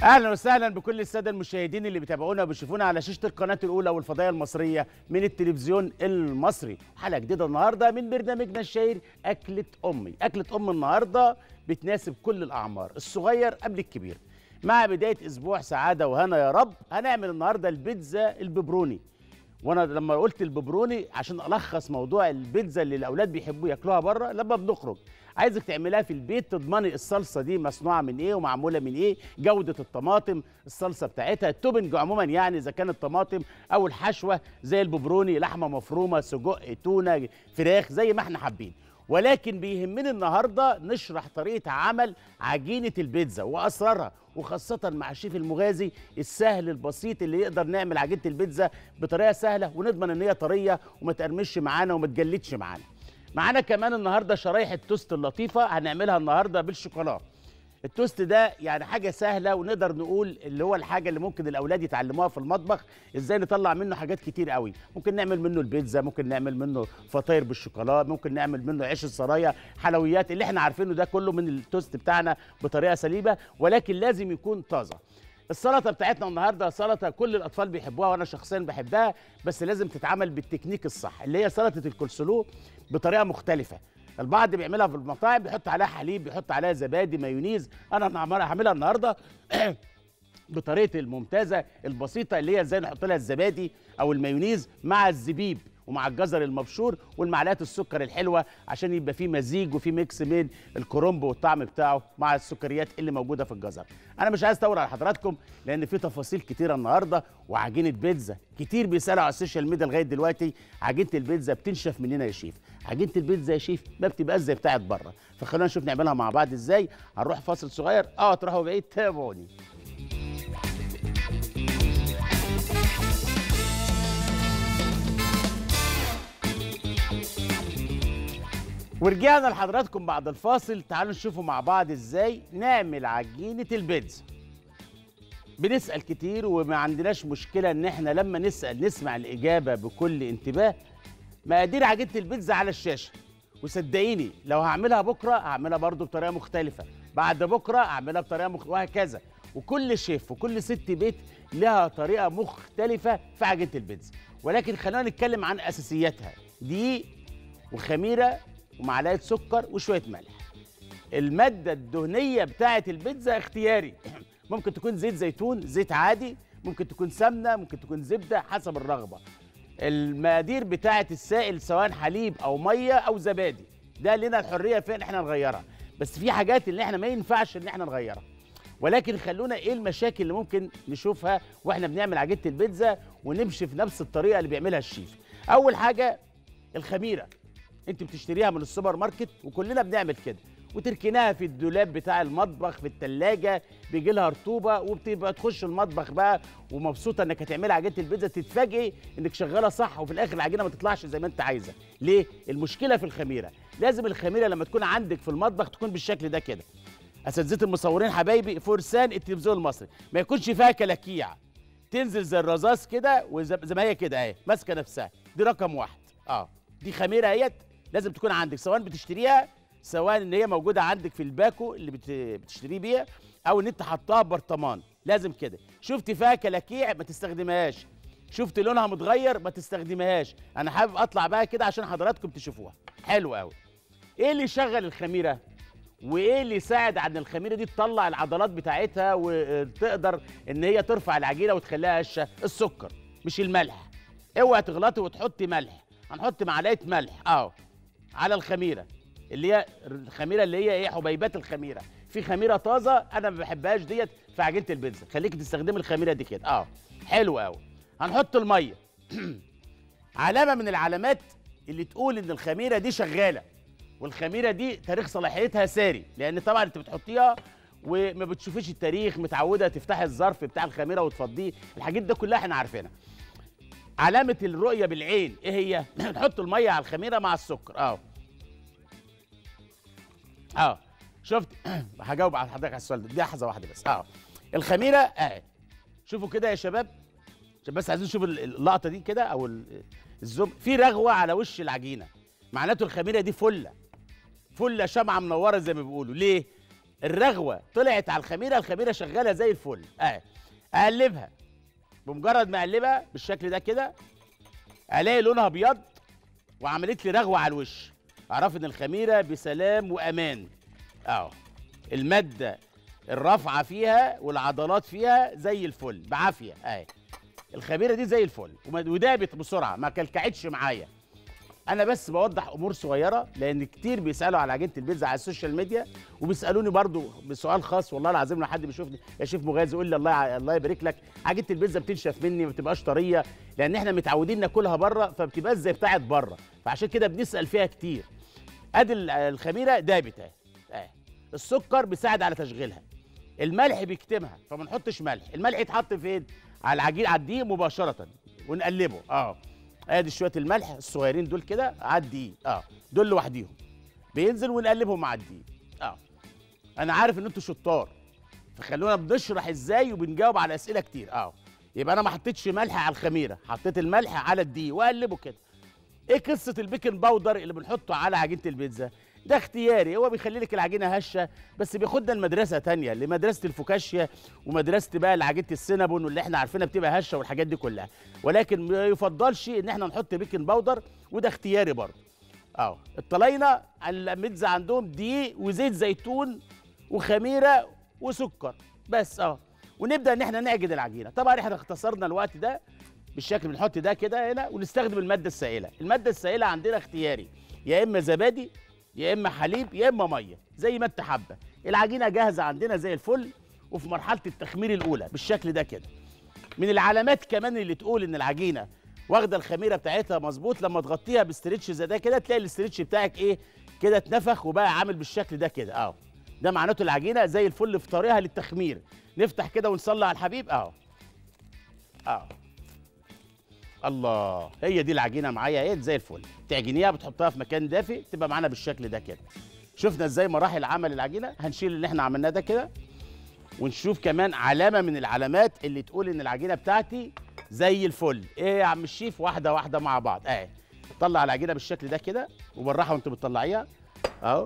اهلا وسهلا بكل الساده المشاهدين اللي بيتابعونا وبيشوفونا على شاشه القناه الاولى والفضائيه المصريه من التلفزيون المصري حلقه جديده النهارده من برنامجنا الشهير اكله امي اكله ام النهارده بتناسب كل الاعمار الصغير قبل الكبير مع بدايه اسبوع سعاده وهنا يا رب هنعمل النهارده البيتزا الببروني وانا لما قلت الببروني عشان الخص موضوع البيتزا اللي الاولاد بيحبوا ياكلوها بره لما بنخرج عايزك تعملها في البيت تضمني الصلصه دي مصنوعه من ايه ومعموله من ايه جوده الطماطم الصلصه بتاعتها التوبنج عموما يعني اذا كانت طماطم او الحشوه زي الببروني لحمه مفرومه سجق تونه فراخ زي ما احنا حابين ولكن بيهمني النهارده نشرح طريقه عمل عجينه البيتزا واسرارها وخاصه مع الشيف المغازي السهل البسيط اللي يقدر نعمل عجينه البيتزا بطريقه سهله ونضمن ان هي طريه وما تقرمش معانا وما تجلدش معانا معانا كمان النهارده شرايح التوست اللطيفه هنعملها النهارده بالشوكولاته التوست ده يعني حاجه سهله ونقدر نقول اللي هو الحاجه اللي ممكن الاولاد يتعلموها في المطبخ ازاي نطلع منه حاجات كتير قوي ممكن نعمل منه البيتزا ممكن نعمل منه فطاير بالشوكولاته ممكن نعمل منه عيش السرايا حلويات اللي احنا عارفينه ده كله من التوست بتاعنا بطريقه سليمه ولكن لازم يكون طازه السلطه بتاعتنا النهارده سلطه كل الاطفال بيحبوها وانا شخصيا بحبها بس لازم تتعمل بالتكنيك الصح اللي هي سلطه الكولسلو بطريقه مختلفه البعض بيعملها في المطاعم بيحط عليها حليب بيحط عليها زبادي مايونيز انا هعملها النهارده بطريقه الممتازه البسيطه اللي هي ازاي نحط لها الزبادي او المايونيز مع الزبيب ومع الجزر المبشور والمعلقات السكر الحلوه عشان يبقى فيه مزيج وفيه ميكس بين الكرنب والطعم بتاعه مع السكريات اللي موجوده في الجزر انا مش عايز اطول على حضراتكم لان في تفاصيل كتيره النهارده وعجينه بيتزا كتير بيسالوا على السوشيال ميديا لغايه دلوقتي عجينه البيتزا بتنشف مننا يا شيف عجينه البيتزا يا شيف ما بتبقاش زي بتاعت بره فخلونا نشوف نعملها مع بعض ازاي هنروح فاصل صغير اه تروحوا بعيد تابعوني ورجعنا لحضراتكم بعد الفاصل تعالوا نشوفوا مع بعض ازاي نعمل عجينه البيتزا بنسال كتير وما عندناش مشكله ان احنا لما نسال نسمع الاجابه بكل انتباه مقادير عجينه البيتزا على الشاشه وصدقيني لو هعملها بكره هعملها برضو بطريقه مختلفه بعد بكره هعملها بطريقه مخ... وهكذا وكل شيف وكل ست بيت لها طريقه مختلفه في عجينه البيتزا ولكن خلينا نتكلم عن اساسياتها دقيق وخميره ومعلقه سكر وشويه ملح الماده الدهنيه بتاعه البيتزا اختياري ممكن تكون زيت زيتون زيت عادي ممكن تكون سمنه ممكن تكون زبده حسب الرغبه المقادير بتاعه السائل سواء حليب او ميه او زبادي ده لنا الحريه في ان احنا نغيرها بس في حاجات اللي احنا ما ينفعش ان احنا نغيرها ولكن خلونا ايه المشاكل اللي ممكن نشوفها واحنا بنعمل عجينه البيتزا ونمشي في نفس الطريقه اللي بيعملها الشيف اول حاجه الخميره انت بتشتريها من السوبر ماركت وكلنا بنعمل كده وتركناها في الدولاب بتاع المطبخ في التلاجة بيجي لها رطوبة وبتبقى تخش المطبخ بقى ومبسوطة انك هتعملي عجينة البيتزا تتفاجئي انك شغالة صح وفي الاخر العجينة ما تطلعش زي ما انت عايزة ليه؟ المشكلة في الخميرة لازم الخميرة لما تكون عندك في المطبخ تكون بالشكل ده كده اساتذه المصورين حبايبي فرسان التلفزيون المصري ما يكونش فيها كلاكيع تنزل زي الرصاص كده وزي ما هي كده اهي ماسكه نفسها دي رقم واحد اه دي خميره اهيت لازم تكون عندك سواء بتشتريها سواء ان هي موجوده عندك في الباكو اللي بت... بتشتريه بيها او ان انت حطها برطمان لازم كده شفت فيها كلاكيع ما تستخدمهاش شفت لونها متغير ما تستخدمهاش انا حابب اطلع بقى كده عشان حضراتكم تشوفوها حلو قوي ايه اللي يشغل الخميره وايه اللي يساعد عن الخميره دي تطلع العضلات بتاعتها وتقدر ان هي ترفع العجينه وتخليها هشه السكر مش الملح اوعى تغلطي وتحطي ملح هنحط معلقه ملح اهو على الخميره اللي هي الخميره اللي هي ايه حبيبات الخميره في خميره طازه انا ما بحبهاش ديت في عجينه البيتزا خليك تستخدمي الخميره دي كده اه حلو قوي هنحط الميه علامه من العلامات اللي تقول ان الخميره دي شغاله والخميره دي تاريخ صلاحيتها ساري لان طبعا انت بتحطيها وما بتشوفيش التاريخ متعوده تفتحي الظرف بتاع الخميره وتفضيه الحاجات دي كلها احنا عارفينها علامه الرؤيه بالعين ايه هي نحط الميه على الخميره مع السكر اه اه شفت هجاوب على حضرتك على السؤال ده دي لحظه واحده بس اه الخميره اه شوفوا كده يا شباب عشان بس عايزين نشوف اللقطه دي كده او الزوم في رغوه على وش العجينه معناته الخميره دي فله فله شمعه منوره زي ما بيقولوا ليه الرغوه طلعت على الخميره الخميره شغاله زي الفل اهي اقلبها بمجرد ما اقلبها بالشكل ده كده الاقي لونها ابيض وعملت لي رغوه على الوش اعرف ان الخميره بسلام وامان اهو الماده الرافعه فيها والعضلات فيها زي الفل بعافيه اهي الخميره دي زي الفل وما- ودابت بسرعه ما كلكعتش معايا انا بس بوضح امور صغيره لان كتير بيسالوا على عجينه البيتزا على السوشيال ميديا وبيسالوني برضو بسؤال خاص والله العظيم لو حد بيشوفني يا شيف مغازي يقول لي الله يع- الله يبارك لك عجينه البيتزا بتنشف مني ما بتبقاش طريه لان احنا متعودين ناكلها بره فبتبقاش زي بتاعه بره فعشان كده بنسال فيها كتير ادي ال- الخميره دابت اهي اهي السكر بيساعد على تشغيلها الملح بيكتمها فما نحطش ملح الملح يتحط فين على العجين على الدقيق مباشره ونقلبه اه ادي شويه الملح الصغيرين دول كده على الدقيق اه دول لوحديهم بينزل ونقلبهم مع الدقيق اه انا عارف ان انتوا شطار فخلونا بنشرح ازاي وبنجاوب على اسئله كتير اه يبقى انا ما حطيتش ملح على الخميره حطيت الملح على الدقيق واقلبه كده ايه قصه البيكنج باودر اللي بنحطه على عجينه البيتزا ده اختياري هو بيخلي لك العجينه هشه بس بياخدنا لمدرسه تانية لمدرسه الفوكاشيا ومدرسه بقى عجينه السينابون واللي احنا عارفينها بتبقى هشه والحاجات دي كلها ولكن ما يفضلش ان احنا نحط بيكنج باودر وده اختياري برضه اه الطلاينه الميتزا عندهم دقيق وزيت زيتون وخميره وسكر بس اه ونبدا ان احنا نعجن العجينه طبعا احنا اختصرنا الوقت ده بالشكل بنحط ده كده هنا ونستخدم الماده السائله الماده السائله عندنا اختياري يا اما زبادي يا اما حليب يا اما ميه زي ما انت حابه العجينه جاهزه عندنا زي الفل وفي مرحله التخمير الاولى بالشكل ده كده من العلامات كمان اللي تقول ان العجينه واخده الخميره بتاعتها مظبوط لما تغطيها باسترتش زي ده كده تلاقي الاسترتش بتاعك ايه كده اتنفخ وبقى عامل بالشكل ده كده اهو ده معناته العجينه زي الفل في طريقها للتخمير نفتح كده ونصلي على الحبيب اهو اهو الله هي دي العجينه معايا ايه زي الفل تعجنيها بتحطها في مكان دافئ تبقى معانا بالشكل ده كده شفنا ازاي مراحل عمل العجينه هنشيل اللي احنا عملناه ده كده ونشوف كمان علامه من العلامات اللي تقول ان العجينه بتاعتي زي الفل ايه يا عم الشيف واحده واحده مع بعض اهي طلع العجينه بالشكل ده كده وبالراحه وانت بتطلعيها اهو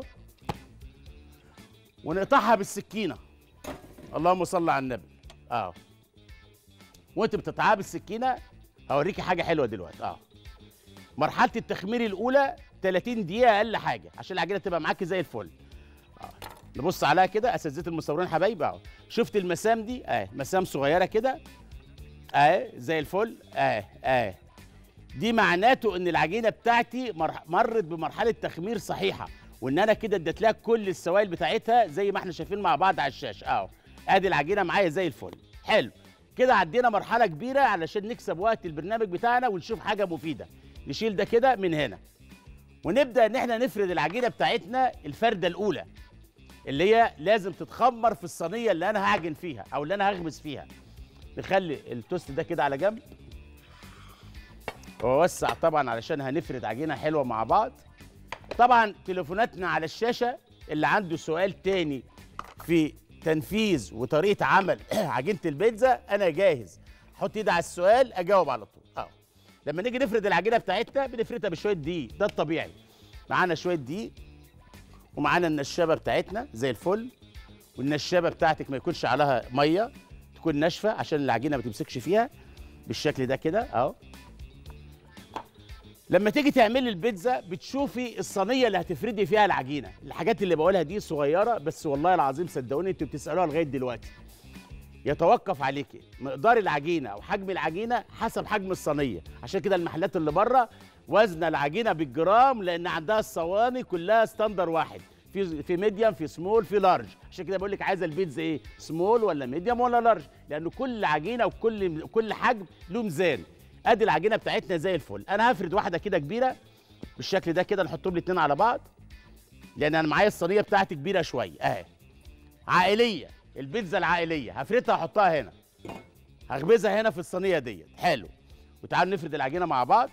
ونقطعها بالسكينه اللهم صل على النبي اهو وانت بتقطعها بالسكينه هوريكي حاجه حلوه دلوقتي اه مرحله التخمير الاولى 30 دقيقه اقل حاجه عشان العجينه تبقى معاكي زي الفل آه. نبص عليها كده اساتذه المصورين حبايبي اهو شفت المسام دي اه مسام صغيره كده اه زي الفل اه اه دي معناته ان العجينه بتاعتي مر... مرت بمرحله تخمير صحيحه وان انا كده اديت لها كل السوائل بتاعتها زي ما احنا شايفين مع بعض على الشاشه اهو ادي العجينه معايا زي الفل حلو كده عدينا مرحله كبيره علشان نكسب وقت البرنامج بتاعنا ونشوف حاجه مفيده نشيل ده كده من هنا ونبدا ان احنا نفرد العجينه بتاعتنا الفرده الاولى اللي هي لازم تتخمر في الصينيه اللي انا هعجن فيها او اللي انا هخبز فيها نخلي التوست ده كده على جنب واوسع طبعا علشان هنفرد عجينه حلوه مع بعض طبعا تليفوناتنا على الشاشه اللي عنده سؤال تاني في تنفيذ وطريقه عمل عجينه البيتزا انا جاهز حط ايدي على السؤال اجاوب على طول اه لما نيجي نفرد العجينه بتاعتنا بنفردها بشويه دقيق ده الطبيعي معانا شويه دقيق ومعانا النشابه بتاعتنا زي الفل والنشابه بتاعتك ما يكونش عليها ميه تكون ناشفه عشان العجينه ما تمسكش فيها بالشكل ده كده اهو لما تيجي تعملي البيتزا بتشوفي الصينيه اللي هتفردي فيها العجينه الحاجات اللي بقولها دي صغيره بس والله العظيم صدقوني انتوا بتسالوها لغايه دلوقتي يتوقف عليكي مقدار العجينه او حجم العجينه حسب حجم الصينيه عشان كده المحلات اللي بره وزن العجينه بالجرام لان عندها الصواني كلها ستاندر واحد في في ميديوم في سمول في لارج عشان كده بقول لك عايزه البيتزا ايه سمول ولا ميديوم ولا لارج لان كل عجينه وكل كل حجم له ميزان ادي العجينه بتاعتنا زي الفل انا هفرد واحده كده كبيره بالشكل ده كده نحطهم الاثنين على بعض لان انا معايا الصينيه بتاعتي كبيره شويه اهي عائليه البيتزا العائليه هفردها احطها هنا هخبزها هنا في الصينيه ديت حلو وتعالوا نفرد العجينه مع بعض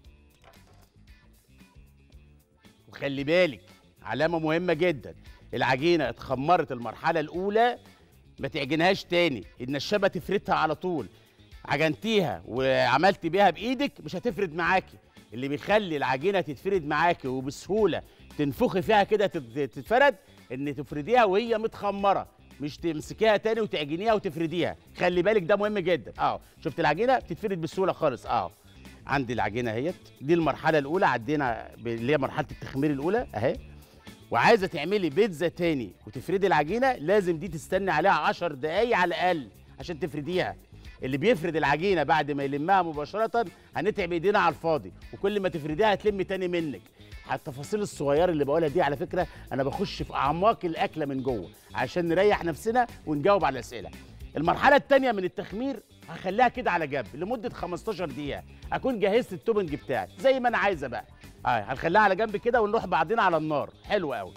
وخلي بالك علامه مهمه جدا العجينه اتخمرت المرحله الاولى ما تعجنهاش تاني النشابه تفردها على طول عجنتيها وعملت بيها بايدك مش هتفرد معاكي اللي بيخلي العجينه تتفرد معاكي وبسهوله تنفخي فيها كده تت- تتفرد ان تفرديها وهي متخمره مش تمسكيها تاني وتعجنيها وتفرديها خلي بالك ده مهم جدا اه شفت العجينه بتتفرد بسهوله خالص اه عندي العجينه اهيت دي المرحله الاولى عدينا ب- اللي هي مرحله التخمير الاولى اهي وعايزه تعملي بيتزا تاني وتفردي العجينه لازم دي تستني عليها 10 دقايق على الاقل عشان تفرديها اللي بيفرد العجينه بعد ما يلمها مباشره هنتعب ايدينا على الفاضي وكل ما تفرديها هتلم تاني منك التفاصيل الصغيره اللي بقولها دي على فكره انا بخش في اعماق الاكله من جوه عشان نريح نفسنا ونجاوب على الاسئله المرحله الثانيه من التخمير هخليها كده على جنب لمده 15 دقيقه اكون جهزت التوبنج بتاعي زي ما انا عايزه بقى اه هنخليها على جنب كده ونروح بعدين على النار حلو قوي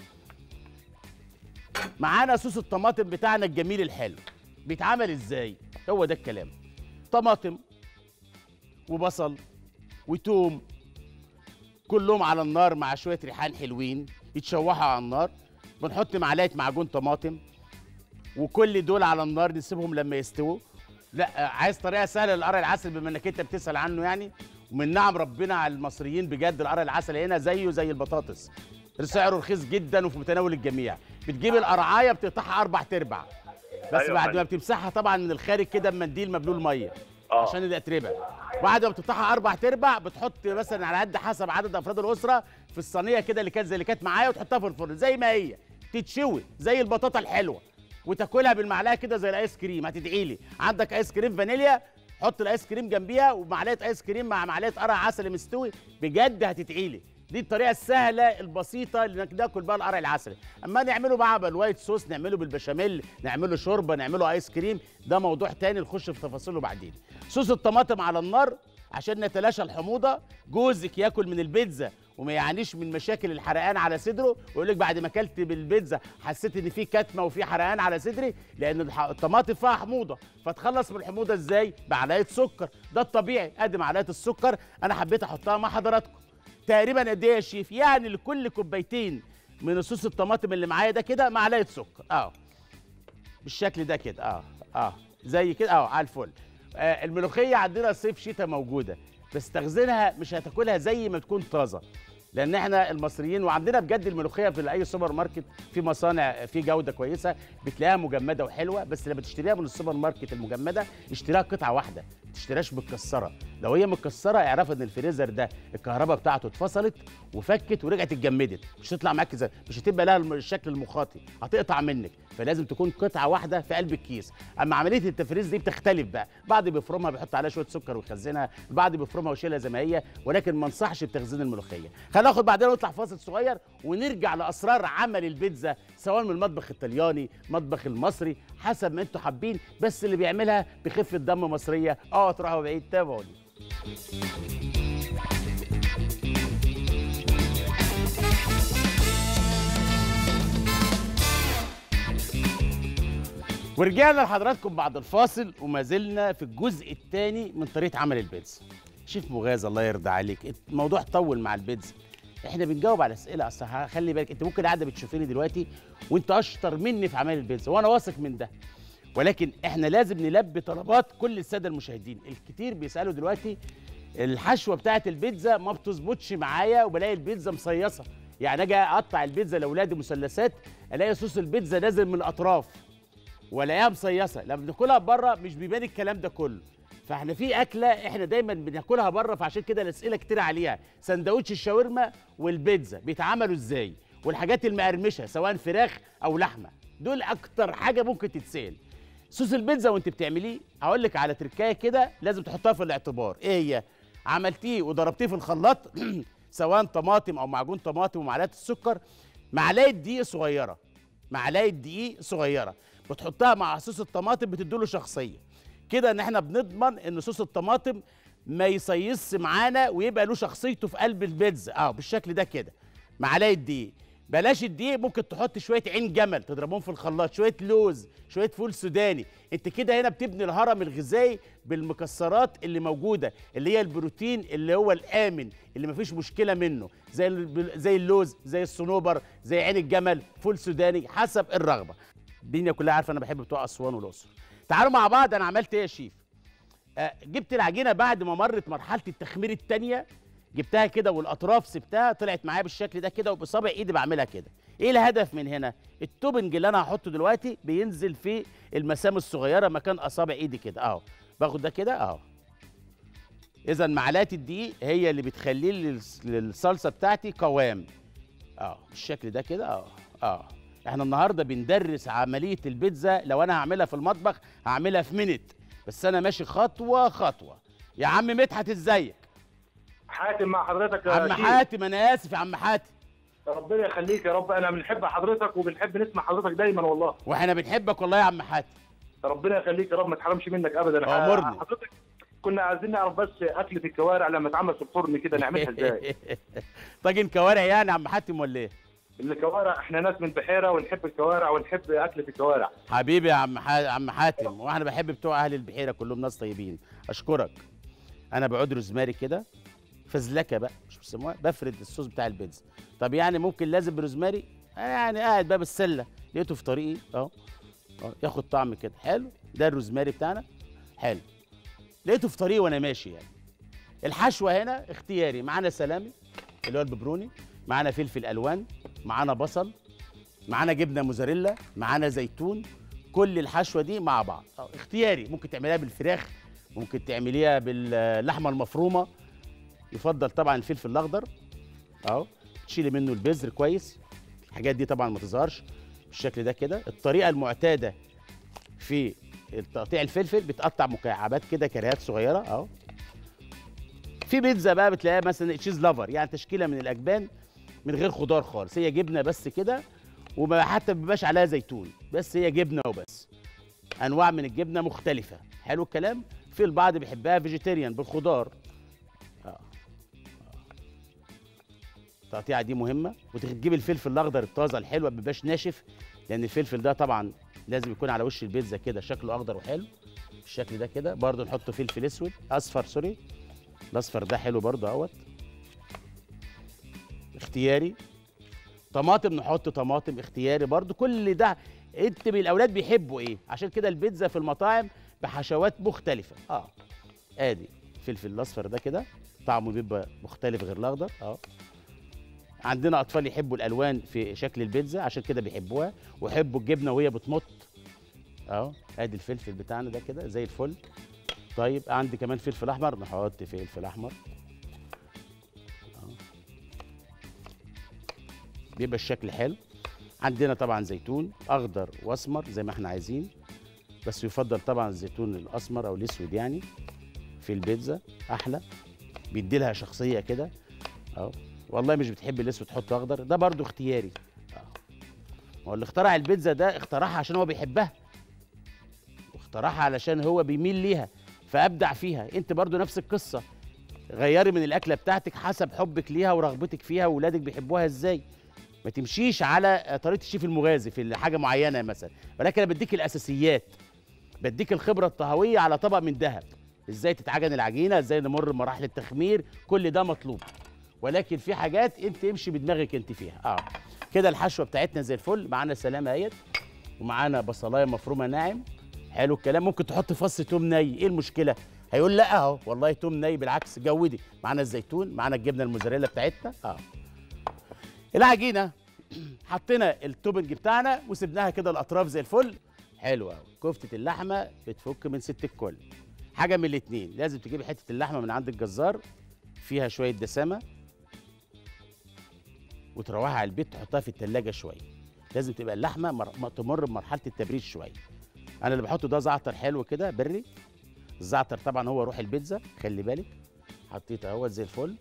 معانا صوص الطماطم بتاعنا الجميل الحلو بيتعمل ازاي هو ده الكلام طماطم وبصل وتوم كلهم على النار مع شويه ريحان حلوين يتشوحوا على النار بنحط معلقه معجون طماطم وكل دول على النار نسيبهم لما يستووا لا آه، عايز طريقه سهله للقرع العسل بما انك انت بتسال عنه يعني ومن نعم ربنا على المصريين بجد القرع العسل هنا زيه زي البطاطس سعره رخيص جدا وفي متناول الجميع بتجيب القرعايه بتقطعها اربع تربع بس أيوة بعد فندم. ما بتمسحها طبعا من الخارج كده بمنديل مبلول ميه اه عشان الاتربه بعد ما بتقطعها اربع تربع بتحط مثلا على قد حسب عدد افراد الاسره في الصينيه كده اللي كانت زي اللي كانت معايا وتحطها في الفرن زي ما هي تتشوي زي البطاطا الحلوه وتاكلها بالمعلقه كده زي الايس كريم هتدعي لي عندك ايس كريم فانيليا حط الايس كريم جنبيها ومعلقه ايس كريم مع معلقه قرع عسل مستوي بجد هتدعي لي دي الطريقه السهله البسيطه اللي ناكل بيها القرع العسلي اما نعمله بقى بالوايت صوص نعمله بالبشاميل نعمله شوربه نعمله ايس كريم ده موضوع تاني نخش في تفاصيله بعدين صوص الطماطم على النار عشان نتلاشى الحموضه جوزك ياكل من البيتزا وما يعانيش من مشاكل الحرقان على صدره ويقول لك بعد ما اكلت بالبيتزا حسيت ان في كتمه وفي حرقان على صدري لان الح- الطماطم فيها حموضه فتخلص من الحموضه ازاي معلقه سكر ده الطبيعي ادي معلقه السكر انا حبيت احطها مع حضراتكم تقريبا قد ايه يا شيف يعني لكل كوبايتين من صوص الطماطم اللي معايا ده كده معلقه سكر اه بالشكل ده كده اه اه زي كده اه على الفل آه الملوخيه عندنا صيف شتاء موجوده بس تخزينها مش هتاكلها زي ما تكون طازه لان احنا المصريين وعندنا بجد الملوخيه في اي سوبر ماركت في مصانع في جوده كويسه بتلاقيها مجمده وحلوه بس لما تشتريها من السوبر ماركت المجمده اشتريها قطعه واحده ما تشتريهاش متكسره لو هي متكسره اعرف ان الفريزر ده الكهرباء بتاعته اتفصلت وفكت ورجعت اتجمدت مش هتطلع معاك زي مش هتبقى لها الم- الشكل المخاطي هتقطع منك فلازم تكون قطعه واحده في قلب الكيس اما عمليه التفريز دي بتختلف بقى بعض بيفرمها بيحط عليها شويه سكر ويخزنها البعض بيفرمها ويشيلها زي ما هي ولكن ما انصحش بتخزين الملوخيه خلينا ناخد بعدين نطلع فاصل صغير ونرجع لاسرار عمل البيتزا سواء من المطبخ الطلياني المطبخ المصري حسب ما انتوا حابين بس اللي بيعملها بخفه دم مصريه اه تروحوا بعيد تابعوني ورجعنا لحضراتكم بعد الفاصل وما زلنا في الجزء الثاني من طريقه عمل البيتزا شيف مغاز الله يرضى عليك الموضوع طول مع البيتزا احنا بنجاوب على اسئله اصل ه- خلي بالك انت ممكن قاعده بتشوفيني دلوقتي وانت اشطر مني في عمل البيتزا وانا واثق من ده ولكن احنا لازم نلبي طلبات كل الساده المشاهدين الكتير بيسالوا دلوقتي الحشوه بتاعه البيتزا ما بتظبطش معايا وبلاقي البيتزا مصيصه يعني اجي اقطع البيتزا لاولادي مثلثات الاقي صوص البيتزا نازل من الاطراف والاقيها مصيصه لما بناكلها بره مش بيبان الكلام ده كله فاحنا في اكله احنا دايما بناكلها بره فعشان كده الاسئله كتير عليها سندوتش الشاورما والبيتزا بيتعملوا ازاي والحاجات المقرمشه سواء فراخ او لحمه دول اكتر حاجه ممكن تتسال صوص البيتزا وانت بتعمليه هقول لك على تركايه كده لازم تحطها في الاعتبار ايه هي عملتيه وضربتيه في الخلاط سواء طماطم او معجون طماطم ومعلقه السكر معلقه دقيق صغيره معلقه دقيق صغيره بتحطها مع صوص الطماطم بتديله شخصيه كده ان احنا بنضمن ان صوص الطماطم ما يصيصش معانا ويبقى له شخصيته في قلب البيتزا اه بالشكل ده كده معلقه دقيق بلاش الدقيق ممكن تحط شويه عين جمل تضربهم في الخلاط شويه لوز شويه فول سوداني انت كده هنا بتبني الهرم الغذائي بالمكسرات اللي موجوده اللي هي البروتين اللي هو الامن اللي مفيش مشكله منه زي ال- زي اللوز زي الصنوبر زي عين الجمل فول سوداني حسب الرغبه الدنيا كلها عارفه انا بحب بتوع اسوان والاقصر تعالوا مع بعض انا عملت ايه يا شيف آه جبت العجينه بعد ما مرت مرحله التخمير الثانيه جبتها كده والاطراف سبتها طلعت معايا بالشكل ده كده وبصابع ايدي بعملها كده ايه الهدف من هنا التوبنج اللي انا هحطه دلوقتي بينزل في المسام الصغيره مكان اصابع ايدي كده اهو باخد ده كده اهو اذا معلقه الدقيق هي اللي بتخلي لي الص- للصلصه بتاعتي قوام اه بالشكل ده كده اه اه احنا النهارده بندرس عمليه البيتزا لو انا هعملها في المطبخ هعملها في منت بس انا ماشي خطوه خطوه يا عم مدحت ازيك حاتم مع حضرتك يا عم شيخ. حاتم انا اسف يا عم حاتم ربنا يخليك يا رب انا بنحب حضرتك وبنحب نسمع حضرتك دايما والله واحنا بنحبك والله يا عم حاتم ربنا يخليك يا رب ما تحرمش منك ابدا أمرني. حضرتك كنا عايزين نعرف بس اكله الكوارع لما اتعمل في الفرن كده نعملها ازاي طاجن كوارع يعني يا عم حاتم ولا ايه الكوارع احنا ناس من بحيره ونحب الكوارع ونحب اكله الكوارع حبيبي يا عم ح... عم حاتم وانا بحب بتوع اهل البحيره كلهم ناس طيبين اشكرك انا بعود روزماري كده فزلكه بقى مش بيسموها بفرد الصوص بتاع البيتزا طب يعني ممكن لازم بروزماري انا يعني قاعد بقى بالسله لقيته في طريقي اهو أهو، ياخد طعم كده حلو ده الروزماري بتاعنا حلو لقيته في طريقي وانا ماشي يعني الحشوه هنا اختياري معانا سلامي اللي هو الببروني معانا فلفل الوان معانا بصل معانا جبنه موزاريلا معانا زيتون كل الحشوه دي مع بعض أه، اختياري ممكن تعمليها بالفراخ ممكن تعمليها باللحمه المفرومه يفضل طبعا الفلفل الاخضر اهو تشيلي منه البذر كويس الحاجات دي طبعا ما تظهرش بالشكل ده كده الطريقه المعتاده في تقطيع الفلفل بتقطع مكعبات كده كريهات صغيره اهو في بيتزا بقى بتلاقيها مثلا تشيز لافر يعني تشكيله من الاجبان من غير خضار خالص هي جبنه بس كده وما حتى ما بيبقاش عليها زيتون بس هي جبنه وبس انواع من الجبنه مختلفه حلو الكلام في البعض بيحبها فيجيتيريان بالخضار اه آه. التقطيعه دي مهمه وتجيب الفلفل الاخضر الطازه الحلو ما بيبقاش ناشف لان الفلفل ده طبعا لازم يكون على وش البيتزا كده شكله اخضر وحلو بالشكل ده كده برضه نحط فلفل اسود اصفر سوري الاصفر ده حلو برضه اهوت اختياري طماطم نحط طماطم اختياري برضو كل ده انت من الاولاد بيحبوا ايه عشان كده البيتزا في المطاعم بحشوات مختلفه اه ادي الفلفل الاصفر ده كده طعمه بيبقى مختلف غير الاخضر اه عندنا اطفال يحبوا الالوان في شكل البيتزا عشان كده بيحبوها ويحبوا الجبنه وهي بتمط اهو ادي الفلفل بتاعنا ده كده زي الفل طيب عندي كمان فلفل احمر نحط فلفل احمر بيبقى الشكل حلو عندنا طبعا زيتون اخضر واسمر زي ما احنا عايزين بس يفضل طبعا الزيتون الاسمر او الاسود يعني في البيتزا احلى بيدي لها شخصيه كده اهو والله مش بتحب الاسود تحط اخضر ده برضو اختياري اه ما هو اللي اخترع البيتزا ده اخترعها عشان هو بيحبها واخترعها علشان هو بيميل ليها فابدع فيها انت برضو نفس القصه غيري من الاكله بتاعتك حسب حبك ليها ورغبتك فيها واولادك بيحبوها ازاي ما تمشيش على طريقه الشيف المغازي في حاجه معينه مثلا ولكن انا بديك الاساسيات بديك الخبره الطهويه على طبق من ذهب ازاي تتعجن العجينه ازاي نمر بمراحل التخمير كل ده مطلوب ولكن في حاجات انت امشي بدماغك انت فيها اه كده الحشوه بتاعتنا زي الفل معانا سلامه اهيت ومعانا بصلايه مفرومه ناعم حلو الكلام ممكن تحط فص توم ني ايه المشكله هيقول لا اهو والله توم ني بالعكس جودي معانا الزيتون معانا الجبنه الموزاريلا بتاعتنا اه العجينه حطينا التوبنج بتاعنا وسبناها كده الاطراف زي الفل حلو قوي كفته اللحمه بتفك من ست الكل حاجه من الاتنين لازم تجيبي حته اللحمه من عند الجزار فيها شويه دسامه وتروحها على البيت تحطها في التلاجة شويه لازم تبقى اللحمه مر... تمر بمرحله التبريد شويه انا اللي بحطه ده زعتر حلو كده بري الزعتر طبعا هو روح البيتزا خلي بالك حطيت اهوت زي الفل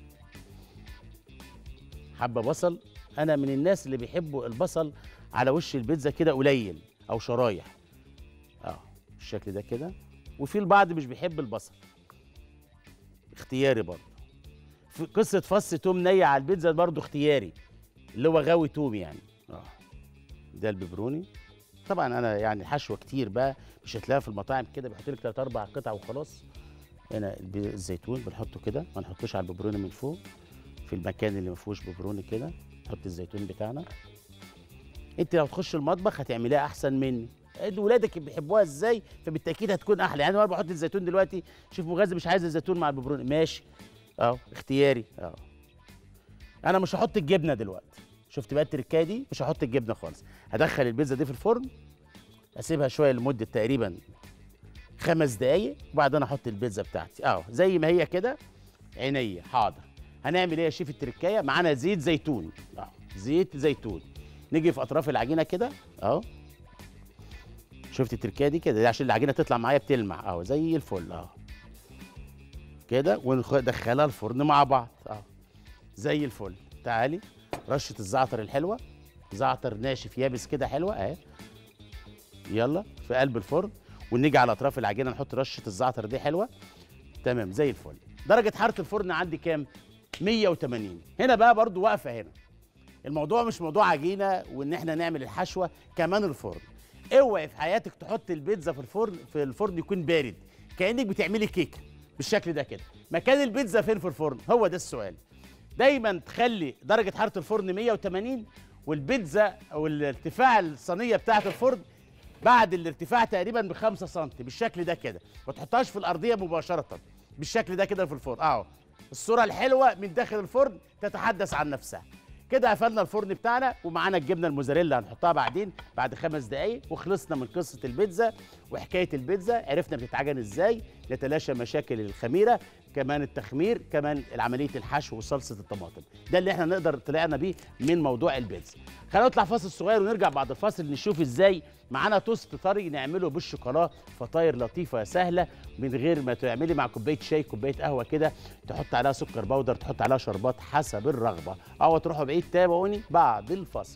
حبه بصل انا من الناس اللي بيحبوا البصل على وش البيتزا كده قليل او شرايح اه بالشكل ده كده وفي البعض مش بيحب البصل اختياري برضه في قصه فص توم ني على البيتزا برضه اختياري اللي هو غاوي توم يعني اه ده البيبروني طبعا انا يعني حشوه كتير بقى مش هتلاقيها في المطاعم كده بيحط لك ثلاث اربع قطع وخلاص هنا البي- الزيتون بنحطه كده ما نحطوش على البيبروني من فوق في المكان اللي ما فيهوش بيبروني كده نحط الزيتون بتاعنا انت لو تخش المطبخ هتعمليها احسن مني اد- ولادك بيحبوها ازاي فبالتاكيد هتكون احلى يعني انا بحط الزيتون دلوقتي شوف مغازي مش عايز الزيتون مع البيبروني ماشي اه اختياري اه انا مش هحط الجبنه دلوقتي شفت بقى التركايه دي مش هحط الجبنه خالص هدخل البيتزا دي في الفرن اسيبها شويه لمده تقريبا خمس دقايق وبعدين احط البيتزا بتاعتي اهو زي ما هي كده عينيا حاضر هنعمل ايه يا شيف التركايه معانا زيت زيتون اهو زيت زيتون نيجي في اطراف العجينه كده اهو شفت التركايه دي كده دي عشان العجينه تطلع معايا بتلمع اهو زي الفل اهو كده وندخلها الفرن مع بعض اهو زي الفل تعالي رشه الزعتر الحلوه زعتر ناشف يابس كده حلوه اهي يلا في قلب الفرن ونيجي على اطراف العجينه نحط رشه الزعتر دي حلوه تمام زي الفل درجه حراره الفرن عندي كام 180 هنا بقى برضو واقفه هنا الموضوع مش موضوع عجينه وان احنا نعمل الحشوه كمان الفرن اوعي في حياتك تحط البيتزا في الفرن في الفرن يكون بارد كانك بتعملي كيكه بالشكل ده كده مكان البيتزا فين في الفرن هو ده السؤال دايما تخلي درجه حراره الفرن 180 والبيتزا او الارتفاع الصينيه بتاعه الفرن بعد الارتفاع تقريبا ب 5 سم بالشكل ده كده ما تحطهاش في الارضيه مباشره بالشكل ده كده في الفرن اهو الصوره الحلوه من داخل الفرن تتحدث عن نفسها كده قفلنا الفرن بتاعنا ومعانا الجبنه الموزاريلا هنحطها بعدين بعد خمس دقايق وخلصنا من قصه البيتزا وحكايه البيتزا عرفنا بتتعجن ازاي نتلاشى مشاكل الخميره كمان التخمير كمان عمليه الحشو وصلصه الطماطم ده اللي احنا نقدر طلعنا بيه من موضوع البيتزا خلينا نطلع فاصل صغير ونرجع بعد الفاصل نشوف ازاي معانا توست طري نعمله بالشوكولا فطاير لطيفه سهله من غير ما تعملي مع كوبايه شاي كوبايه قهوه كده تحط عليها سكر بودر تحط عليها شربات حسب الرغبه او تروحوا بعيد تابعوني بعد الفاصل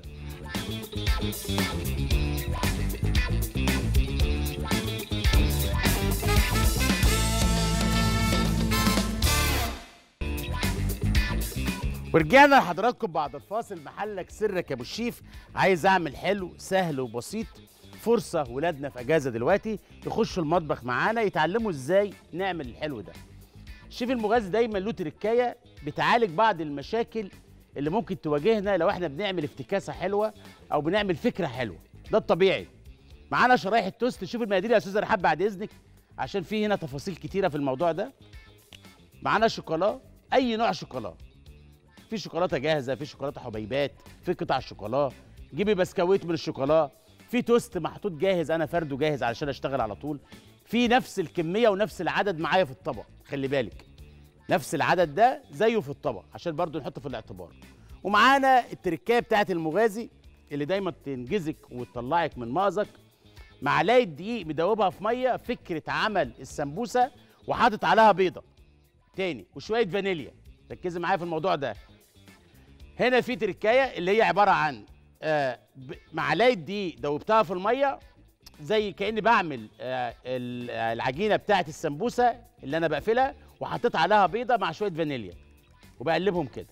ورجعنا لحضراتكم بعد الفاصل محلك سرك يا ابو الشيف عايز اعمل حلو سهل وبسيط فرصه ولادنا في اجازه دلوقتي يخشوا المطبخ معانا يتعلموا ازاي نعمل الحلو ده الشيف المغازي دايما له تركايه بتعالج بعض المشاكل اللي ممكن تواجهنا لو احنا بنعمل افتكاسه حلوه او بنعمل فكره حلوه ده الطبيعي معانا شرايح التوست شوف المقادير يا استاذ رحاب بعد اذنك عشان في هنا تفاصيل كتيره في الموضوع ده معانا شوكولا اي نوع شوكولا في شوكولاته جاهزه في شوكولاته حبيبات في قطع شوكولا جيبي بسكويت من الشوكولا في توست محطوط جاهز انا فرده جاهز علشان اشتغل على طول في نفس الكميه ونفس العدد معايا في الطبق خلي بالك نفس العدد ده زيه في الطبق عشان برضو نحطه في الاعتبار ومعانا التركايه بتاعت المغازي اللي دايما تنجزك وتطلعك من مأزق معلقه دقيق مدوبها في ميه فكره عمل السمبوسه وحاطط عليها بيضه تاني وشويه فانيليا ركزي معايا في الموضوع ده هنا في تركايه اللي هي عباره عن آه ب- معلقه دقيق دوبتها في الميه زي كاني بعمل آه ال- آه، العجينه بتاعه السمبوسه اللي انا بقفلها وحطيت عليها بيضه مع شويه فانيليا وبقلبهم كده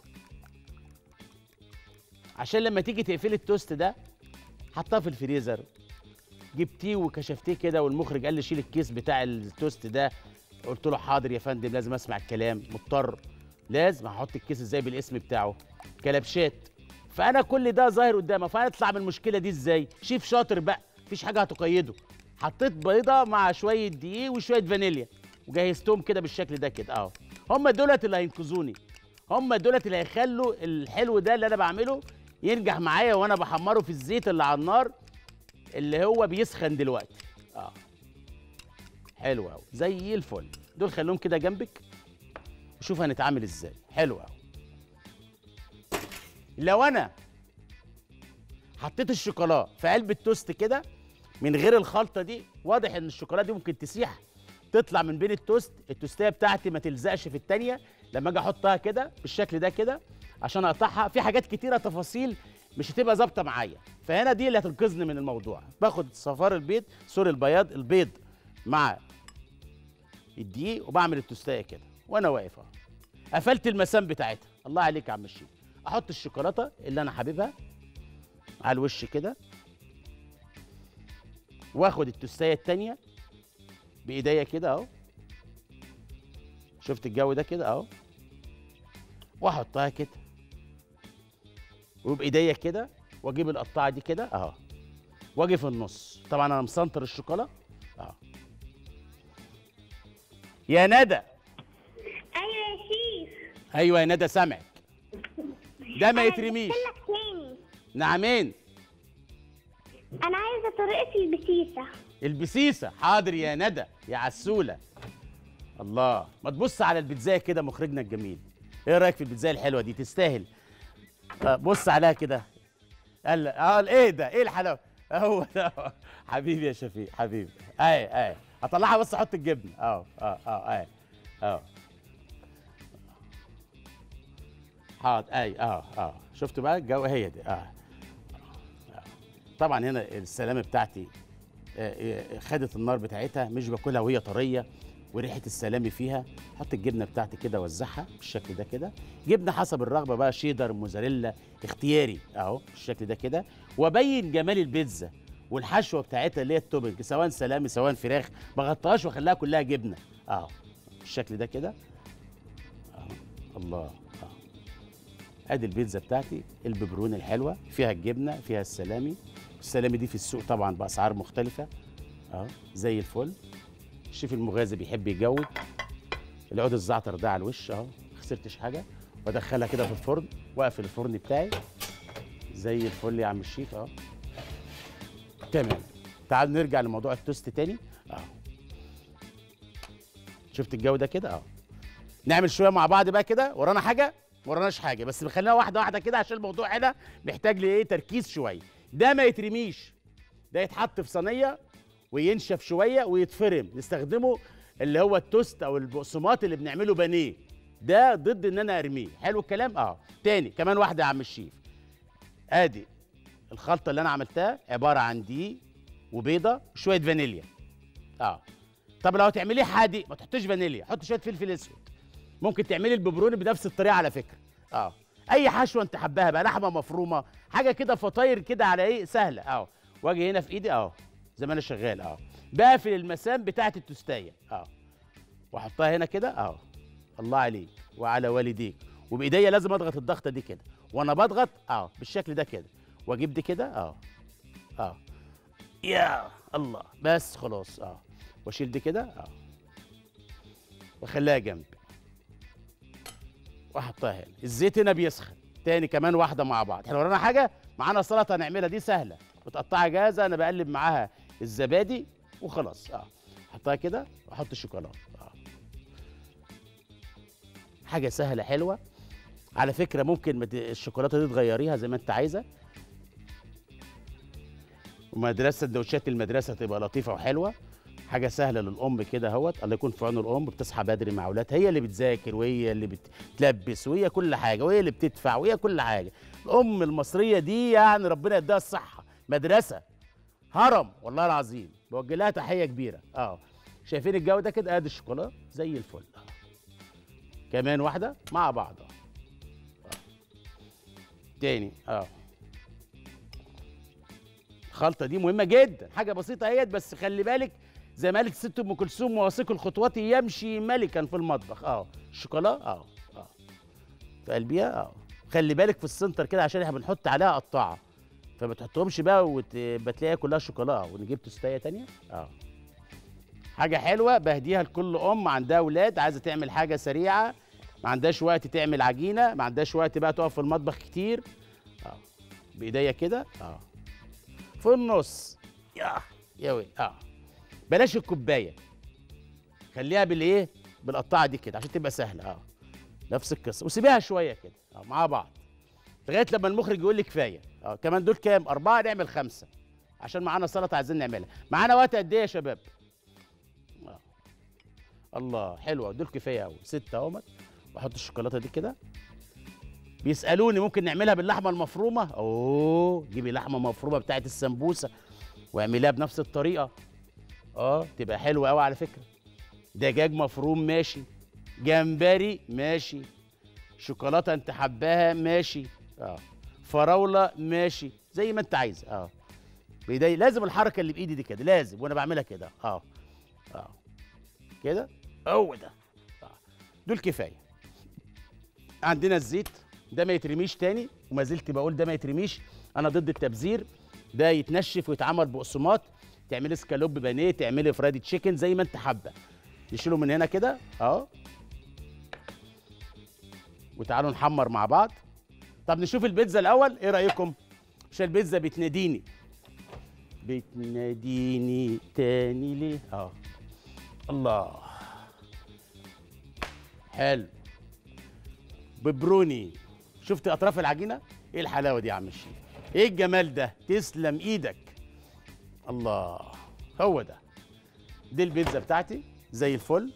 عشان لما تيجي تقفلي التوست ده حطها في الفريزر جبتيه وكشفتيه كده والمخرج قال لي شيل الكيس بتاع التوست ده قلت له حاضر يا فندم لازم اسمع الكلام مضطر لازم هحط الكيس ازاي بالاسم بتاعه كلبشات فانا كل ده ظاهر قدامي فانا اطلع من المشكله دي ازاي شيف شاطر بقى مفيش حاجه هتقيده حطيت بيضه مع شويه دقيق وشويه فانيليا وجهزتهم كده بالشكل ده كده اهو هم دولت اللي هينقذوني هم دولت اللي هيخلوا الحلو ده اللي انا بعمله ينجح معايا وانا بحمره في الزيت اللي على النار اللي هو بيسخن دلوقتي اه حلو قوي زي الفل دول خليهم كده جنبك وشوف هنتعامل ازاي حلو قوي لو انا حطيت الشوكولا في قلب التوست كده من غير الخلطه دي واضح ان الشوكولا دي ممكن تسيح تطلع من بين التوست التوستيه بتاعتي ما تلزقش في التانية لما اجي احطها كده بالشكل ده كده عشان اقطعها في حاجات كتيره تفاصيل مش هتبقى ظابطه معايا فهنا دي اللي هتنقذني من الموضوع باخد صفار البيض سوري البياض البيض مع الدقيق وبعمل التوستايه كده وانا واقف اهو قفلت المسام بتاعتها الله عليك يا عم الشيخ احط الشوكولاته اللي انا حاببها على الوش كده واخد التوستايه التانية بايديا كده اهو شفت الجو ده كده اهو واحطها كده وبايديا كده واجيب القطاعه دي كده اهو واجي في النص طبعا انا مسنطر الشوكولا اهو يا ندى ايوه يا شيف ايوه يا ندى سامعك ده ما أنا يترميش جبت لك تاني نعمين انا عايزه طريقه البسيسه البسيسه حاضر يا ندى يا عسوله الله ما تبص على البيتزايه كده مخرجنا الجميل ايه رايك في البيتزايه الحلوه دي تستاهل آه، بص عليها كده قال اه ايه ده ايه الحلاوه هو ده حبيبي يا شفيق حبيبي اي اي هطلعها بس احط الجبنه اه اه اه اي اه حاضر اي اه اه شفتوا بقى الجو هي دي اه آه. طبعا هنا السلامه بتاعتي آه، آه، خدت النار بتاعتها مش باكلها وهي طريه وريحه السلامي فيها احط الجبنه بتاعتي كده اوزعها بالشكل ده كده جبنه حسب الرغبه بقى شيدر موزاريلا اختياري اهو بالشكل ده كده وابين جمال البيتزا والحشوه بتاعتها اللي هي التوبنج سواء سلامي سواء فراخ ما غطاهاش واخليها كلها جبنه اهو بالشكل ده كده اهو الله اهو ادي البيتزا بتاعتي الببروني الحلوه فيها الجبنه فيها السلامي السلامي دي في السوق طبعا باسعار مختلفه اهو زي الفل الشيف المغازي بيحب يجود العود الزعتر ده على الوش اهو ما خسرتش حاجه وادخلها كده في الفرن واقفل الفرن بتاعي زي الفل يا عم الشيف اهو تمام تعال نرجع لموضوع التوست تاني اهو شفت الجو ده كده اهو نعمل شويه مع بعض بقى كده ورانا حاجه وراناش حاجه بس بنخليها واحده واحده كده عشان الموضوع هنا محتاج لايه تركيز شويه ده ما يترميش ده يتحط في صينيه وينشف شويه ويتفرم نستخدمه اللي هو التوست او البقسماط اللي بنعمله بانيه ده ضد ان انا ارميه حلو الكلام اه تاني كمان واحده يا عم الشيف ادي الخلطه اللي انا عملتها عباره عن دقيق وبيضه وشويه فانيليا اه طب لو هتعمليه حادق ما تحطيش فانيليا حط شويه فلفل اسود ممكن تعملي الببروني بنفس الطريقه على فكره اه اي حشوه انت حباها بقى لحمه مفرومه حاجه كده فطاير كده على ايه سهله اه واجي هنا في ايدي اه زي ما انا شغال اه بقفل المسام بتاعه التوستايه اه واحطها هنا كده اه الله عليك وعلى والديك وبايديا لازم اضغط الضغطه دي كده وانا بضغط اه بالشكل ده كده واجيب دي كده اه اه يا الله بس خلاص اه واشيل دي كده اه واخليها جنبي واحطها هنا الزيت هنا بيسخن تاني كمان واحده مع بعض احنا ورانا حاجه معانا سلطه هنعملها دي سهله متقطعه جاهزه انا بقلب معاها الزبادي وخلاص اه احطها كده واحط الشوكولاته اه حاجه سهله حلوه على فكره ممكن مت- الشوكولاته دي تغيريها زي ما انت عايزه ومدرسه سندوتشات المدرسه تبقى لطيفه وحلوه حاجه سهله للام كده اهوت الله يكون في عون الام بتصحى بدري مع اولادها هي اللي بتذاكر وهي اللي بتلبس وهي كل حاجه وهي اللي بتدفع وهي كل حاجه الام المصريه دي يعني ربنا يديها الصحه مدرسه هرم والله العظيم بوجه لها تحيه كبيره اه شايفين الجو ده كده ادي الشوكولاته زي الفل اه كمان واحده مع بعض اه آه. تاني اه الخلطه دي مهمه جدا حاجه بسيطه اهيت بس خلي بالك زي ما قالت الست ام كلثوم واثق الخطوات يمشي ملكا في المطبخ اه الشوكولاته اه اه في قلبيها اه خلي بالك في السنتر كده عشان احنا بنحط عليها قطاعه فما تحطهمش بقى وتلاقيها كلها شوكولاته ونجيب توستايه تانية اه حاجه حلوه بهديها لكل ام عندها اولاد عايزه تعمل حاجه سريعه ما عندهاش وقت تعمل عجينه ما عندهاش وقت بقى تقف في المطبخ كتير اه بايديا كده اه في النص يا يا ويل اه بلاش الكوبايه خليها بالايه بالقطاعه دي كده عشان تبقى سهله اه نفس القصه وسيبيها شويه كده اه مع بعض لغايه لما المخرج يقول لي كفايه اه كمان دول كام اربعه نعمل خمسه عشان معانا سلطه عايزين نعملها معانا وقت قد ايه يا شباب آه. الله حلوه دول كفايه قوي سته اهمت واحط الشوكولاته دي كده بيسالوني ممكن نعملها باللحمه المفرومه اوه جيبي لحمه مفرومه بتاعت السمبوسه واعمليها بنفس الطريقه اه تبقى حلوه قوي على فكره دجاج مفروم ماشي جمبري ماشي شوكولاته انت حباها ماشي اه فراوله ماشي زي ما انت عايز اه بايدي لازم الحركه اللي بايدي دي كده لازم وانا بعملها كده اه اه كده هو ده آه. دول كفايه عندنا الزيت ده ما يترميش تاني وما زلت بقول ده ما يترميش انا ضد التبذير ده يتنشف ويتعمل بقسماط تعملي سكالوب بانيه تعملي فرايدي تشيكن زي ما انت حابه نشيله من هنا كده اهو وتعالوا نحمر مع بعض طب نشوف البيتزا الاول ايه رايكم عشان البيتزا بتناديني بتناديني تاني ليه اه الله حلو ببروني شفت اطراف العجينه ايه الحلاوه دي يا عم الشيف ايه الجمال ده تسلم ايدك الله هو ده دي البيتزا بتاعتي زي الفل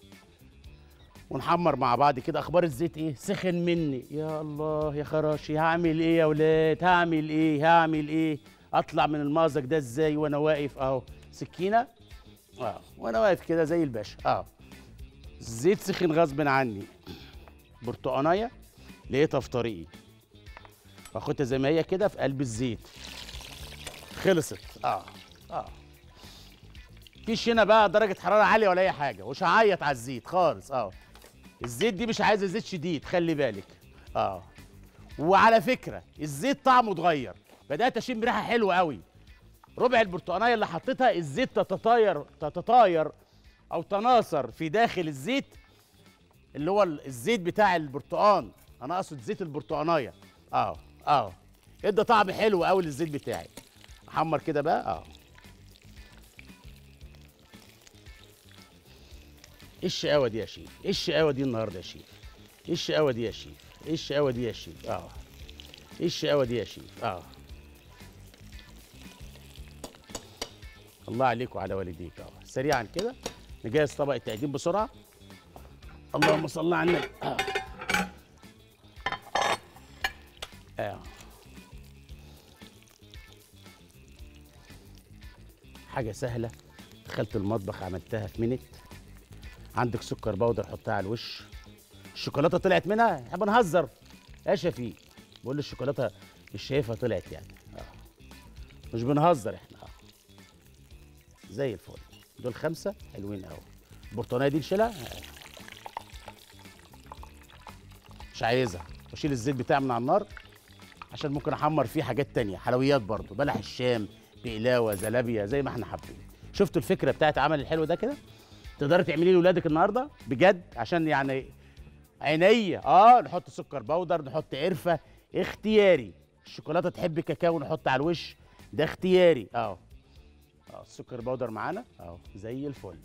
ونحمر مع بعض كده اخبار الزيت ايه سخن مني يا الله يا خراشي هعمل ايه يا ولاد هعمل ايه هعمل ايه اطلع من المأزق ده ازاي وانا واقف اهو سكينه اه وانا واقف كده زي الباشا اه الزيت سخن غصب عني برتقانيه لقيتها في طريقي واخدها زي ما هي كده في قلب الزيت خلصت اه اه مفيش هنا بقى درجه حراره عاليه ولا اي حاجه مش هعيط على الزيت خالص اه الزيت دي مش عايزه زيت شديد خلي بالك اه وعلى فكره الزيت طعمه اتغير بدات اشم ريحه حلوه قوي ربع البرتقانيه اللي حطيتها الزيت تتطاير تتطاير او تناثر في داخل الزيت اللي هو ال- الزيت بتاع البرتقان انا اقصد زيت البرتقانيه اه اه ادى طعم حلو قوي للزيت بتاعي احمر كده بقى اه ايه الشقاوه دي يا شيف ايه الشقاوه دي النهارده يا شيف ايه الشقاوه دي يا شيف ايه الشقاوه دي يا شيف اه ايه الشقاوه دي يا شيف اه الله عليك وعلى والديك اه سريعا كده نجهز طبق التقديم بسرعه اللهم صل على النبي اه اه حاجه سهله دخلت المطبخ عملتها في منت عندك سكر بودر حطها على الوش الشوكولاته طلعت منها احنا بنهزر يا شفيق بقول له الشوكولاته مش شايفها طلعت يعني اه مش بنهزر احنا اه زي الفل دول خمسه حلوين قوي البرتقانيه دي نشيلها آه. مش عايزها واشيل الزيت بتاعي من على النار عشان ممكن احمر فيه حاجات تانية حلويات برضو بلح الشام بقلاوه زلابيا زي ما احنا حابين شفتوا الفكره بتاعت عمل الحلو ده كده تقدري تعمليه لاولادك النهارده بجد عشان يعني عينيا اه نحط سكر بودر نحط قرفه اختياري الشوكولاته تحب كاكاو نحط على الوش ده اختياري اه اه السكر بودر معانا اه زي الفل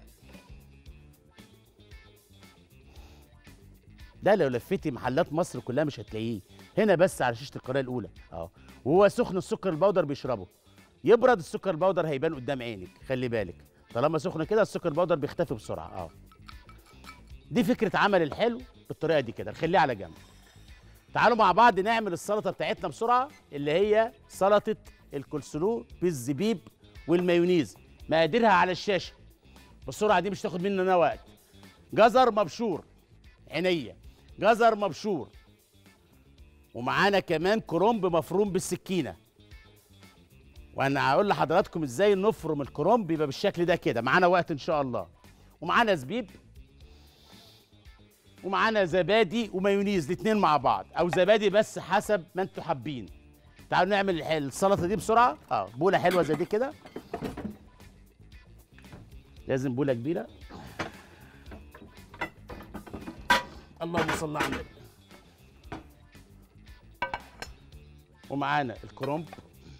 ده لو لفيتي محلات مصر كلها مش هتلاقيه هنا بس على شاشه القناه الاولى اه وهو سخن السكر البودر بيشربه يبرد السكر البودر هيبان قدام عينك خلي بالك طالما سخن كده السكر البودر بيختفي بسرعه اه دي فكره عمل الحلو بالطريقه دي كده نخليها على جنب تعالوا مع بعض نعمل السلطه بتاعتنا بسرعه اللي هي سلطه الكولسلو بالزبيب والمايونيز مقاديرها على الشاشه بالسرعه دي مش تاخد مننا وقت جزر مبشور عينيا جزر مبشور ومعانا كمان كرنب مفروم بالسكينه وانا هقول لحضراتكم ازاي نفرم الكرنب يبقى بالشكل ده كده معانا وقت ان شاء الله ومعانا زبيب ومعانا زبادي ومايونيز الاتنين مع بعض او زبادي بس حسب ما انتوا حابين تعالوا نعمل الح- السلطه دي بسرعه اه بوله حلوه زي دي كده لازم بوله كبيره اللهم صل على النبي ومعانا الكرنب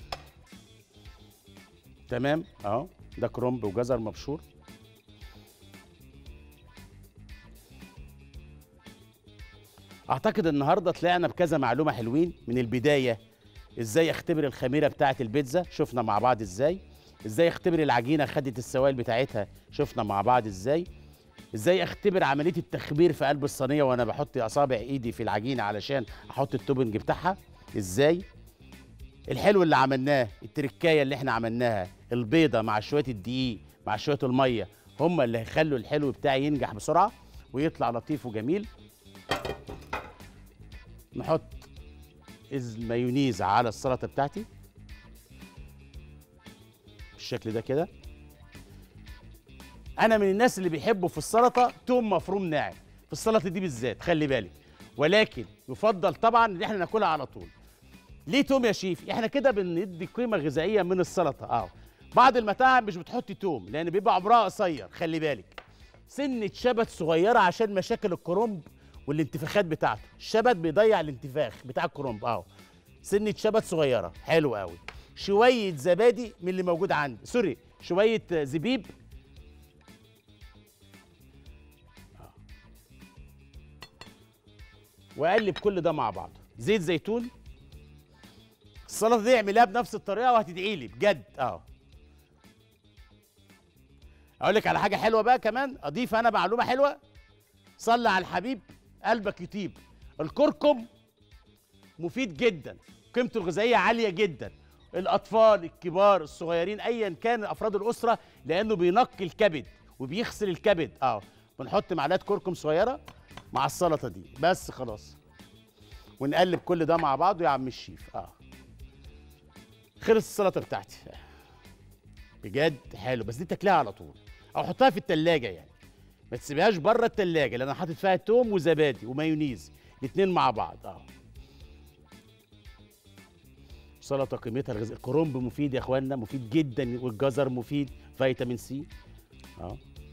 تمام اهو ده كرنب وجزر مبشور اعتقد النهارده طلعنا بكذا معلومه حلوين من البدايه ازاي اختبر الخميره بتاعه البيتزا شفنا مع بعض ازاي ازاي اختبر العجينه خدت السوائل بتاعتها شفنا مع بعض ازاي ازاي اختبر عمليه التخمير في قلب الصينيه وانا بحط اصابع ايدي في العجينه علشان احط التوبنج بتاعها ازاي الحلو اللي عملناه التركايه اللي احنا عملناها البيضه مع شويه الدقيق مع شويه الميه هم اللي هيخلوا الحلو بتاعي ينجح بسرعه ويطلع لطيف وجميل نحط المايونيز على السلطه بتاعتي بالشكل ده كده انا من الناس اللي بيحبوا في السلطه توم مفروم ناعم في السلطه دي بالذات خلي بالك ولكن يفضل طبعا ان احنا ناكلها على طول ليه توم يا شيف احنا كده بندي قيمه غذائيه من السلطه اه بعض المطاعم مش بتحط توم لان بيبقى عمرها قصير خلي بالك سنه شبت صغيره عشان مشاكل الكرنب والانتفاخات بتاعته الشبت بيضيع الانتفاخ بتاع الكرنب اه سنه شبت صغيره حلو قوي شويه زبادي من اللي موجود عندي سوري شويه آه، زبيب آه. واقلب كل ده مع بعض زيت زيتون السلطه دي اعملها بنفس الطريقه وهتدعي لي بجد اه اقول لك على حاجه حلوه بقى كمان اضيف انا معلومه حلوه صلي على الحبيب قلبك يطيب الكركم مفيد جدا قيمته الغذائيه عاليه جدا الاطفال الكبار الصغيرين ايا كان افراد الاسره لانه بينقي الكبد وبيغسل الكبد اه بنحط معلقه كركم صغيره مع السلطه دي بس خلاص ونقلب كل ده مع بعضه يا عم الشيف اه خلص السلطه بتاعتي بجد حلو بس دي تاكلها على طول او حطها في التلاجة يعني ما تسيبهاش بره التلاجة لان انا حاطط فيها توم وزبادي ومايونيز الاتنين مع بعض اه سلطه قيمتها الغذائيه الكرنب مفيد يا اخوانا مفيد جدا والجزر مفيد فيتامين سي اه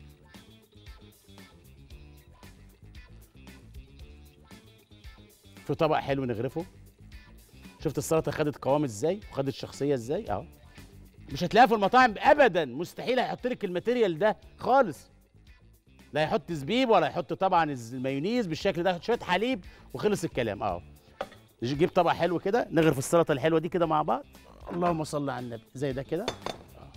في طبق حلو نغرفه شفت السلطه خدت قوام ازاي وخدت شخصيه ازاي اه مش هتلاقيها في المطاعم ابدا مستحيل هيحط لك الماتيريال ده خالص لا يحط زبيب ولا يحط طبعا الز- المايونيز بالشكل ده شويه حليب وخلص الكلام اه نجيب طبق حلو كده نغرف السلطه الحلوه دي كده مع بعض اللهم صل على النبي زي ده كده آه.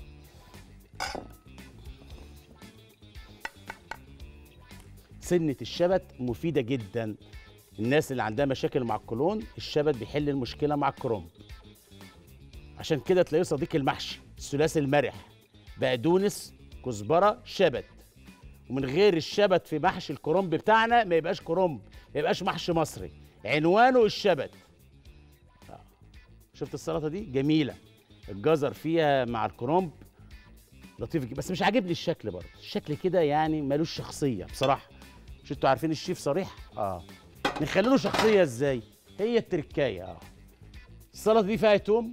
سنة الشبت مفيدة جدا الناس اللي عندها مشاكل مع القولون الشبت بيحل المشكلة مع الكرنب عشان كده تلاقيه صديق المحشي الثلاثي المرح بقدونس كزبرة شبت ومن غير الشبت في محشي الكرنب بتاعنا ما يبقاش كرنب ما يبقاش محشي مصري عنوانه الشبت آه. شفت السلطة دي جميلة الجزر فيها مع الكرنب لطيف جدا بس مش عاجبني الشكل برضه الشكل كده يعني ملوش شخصية بصراحة مش انتوا عارفين الشيف صريح اه نخلي له شخصية ازاي هي التركاية اه السلطة دي فيها توم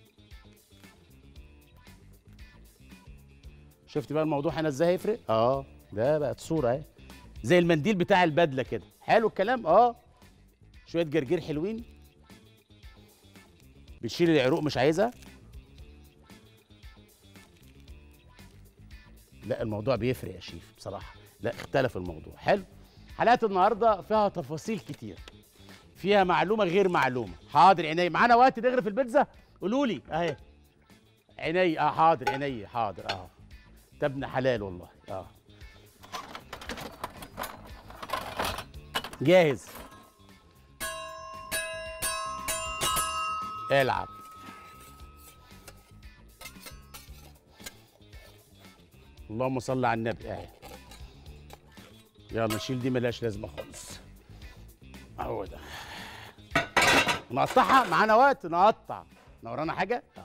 شفت بقى الموضوع هنا ازاي هيفرق اه ده بقت صورة اهي زي المنديل بتاع البدلة كده حلو الكلام اه شوية جرجير حلوين بتشيل العروق مش عايزها لا الموضوع بيفرق يا شيف بصراحة لا اختلف الموضوع حلو حلقات النهاردة فيها تفاصيل كتير فيها معلومة غير معلومة حاضر عيني معانا وقت نغرف البيتزا قولوا لي اهي عيني اه حاضر عيني حاضر اه ده ابن حلال والله اه جاهز العب اللهم صل على النبي اهي يلا نشيل دي ملهاش لازمه خالص اهو ده نقطعها معانا وقت نقطع إحنا ورانا حاجه آه.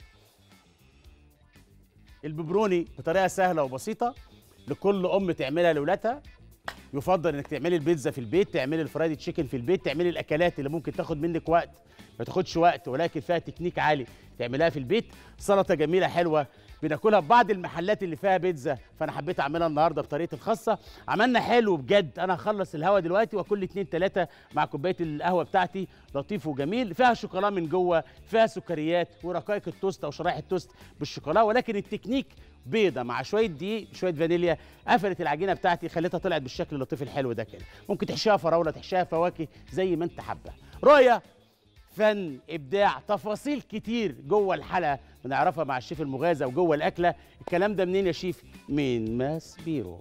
الببروني بطريقه سهله وبسيطه لكل ام تعملها لاولادها يفضل انك تعملي البيتزا في البيت تعملي الفرايدي تشيكن في البيت تعملي الاكلات اللي ممكن تاخد منك وقت ما تاخدش وقت ولكن فيها تكنيك عالي تعملها في البيت سلطه جميله حلوه بناكلها في بعض المحلات اللي فيها بيتزا فانا حبيت اعملها النهارده بطريقتي الخاصه عملنا حلو بجد انا هخلص الهوا دلوقتي واكل اتنين تلاته مع كوبايه القهوه بتاعتي لطيف وجميل فيها شوكولا من جوه فيها سكريات ورقائق التوست او شرايح التوست بالشوكولا ولكن التكنيك بيضه مع شويه دقيق شويه فانيليا قفلت العجينه بتاعتي خليتها طلعت بالشكل اللطيف الحلو ده كده ممكن تحشيها فراوله تحشيها فواكه زي ما انت حابه رؤيه فن ابداع تفاصيل كتير جوه الحلقه بنعرفها مع الشيف المغازى وجوه الاكله الكلام ده منين يا شيف من ماس بيرو